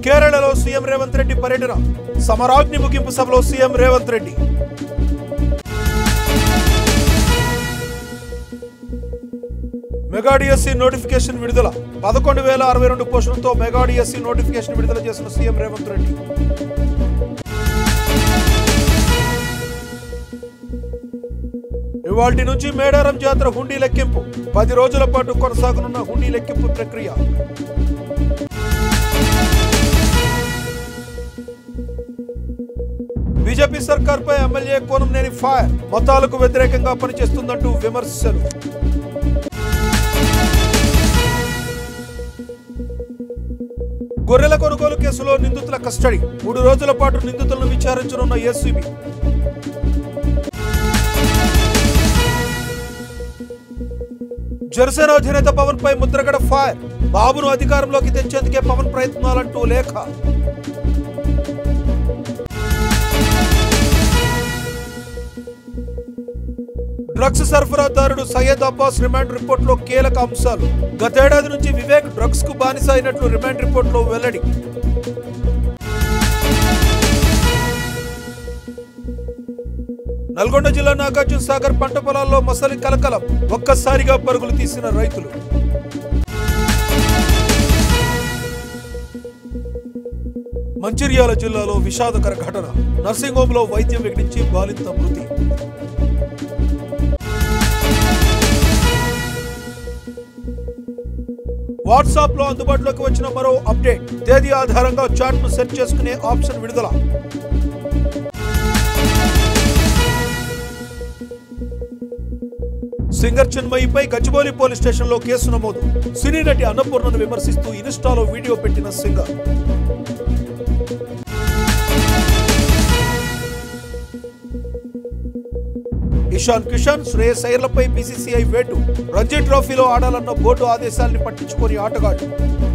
కేరళలో సీఎం రేవంత్ రెడ్డి పర్యటన సమరాగ్ని ముగింపు సభలో CM Revanth Reddy mega DSC notification విడుదల పదకొండు వేల అరవై రెండు పోస్టులతో మెగా డిఎస్సి నోటిఫికేషన్ విడుదల చేసిన సీఎం రేవంత్ రెడ్డి ఇవాల్టి నుంచి మేడారం జాతర హుండీ లెక్కింపు పది రోజుల పాటు కొనసాగనున్న హుండీ లెక్కింపు ప్రక్రియ బీజేపీ సర్కార్పై ఎమ్మెల్యే కోనంనేని ఫైర్ మతాలకు వ్యతిరేకంగా పనిచేస్తుందంటూ విమర్శలు గొర్రెల కొనుగోలు కేసులో నిందితుల కస్టడీ మూడు రోజుల పాటు నిందితులను విచారించనున్న ఎస్సీబీ జనసేన అధినేత పవన్ పై ముద్రగడ ఫైర్ బాబును అధికారంలోకి తెచ్చేందుకే పవన్ ప్రయత్నాలంటూ లేఖ డ్రగ్స్ సరఫరాదారుడు సయ్యద్ అబ్బాస్ రిమాండ్ రిపోర్టులో కీలక అంశాలు గతేడాది నుంచి వివేక్ డ్రగ్స్ కు బానిస అయినట్లు రిమాండ్ రిపోర్టులో వెల్లడి నల్గొండ జిల్లా నాగార్జున సాగర్ పంట పొలాల్లో మసలి కలకలం ఒక్కసారిగా పరుగులు తీసిన రైతులు మంచిర్యాల జిల్లాలో విషాదకర ఘటన నర్సింగ్ హోంలో వైద్యం విఘటించి బాలింత మృతి వాట్సాప్ లో అందుబాటులోకి వచ్చిన మరో అప్డేట్ తేదీ ఆధారంగా చాట్ ను సెర్చ్ చేసుకునే ఆప్షన్ విడుదల సింగర్ చిన్మయిపై గచ్చిబౌలి పోలీస్ స్టేషన్లో కేసు నమోదు సినీ నటి అన్నపూర్ణను విమర్శిస్తూ ఇన్స్టాలో వీడియో పెట్టిన సింగర్ ఇషాన్ కిషన్ శ్రేయస్ అయ్యర్లపై బీసీసీఐ వేటు రంజీ ట్రోఫీలో ఆడాలన్న బోర్డు ఆదేశాల్ని పట్టించుకొని ఆటగాడు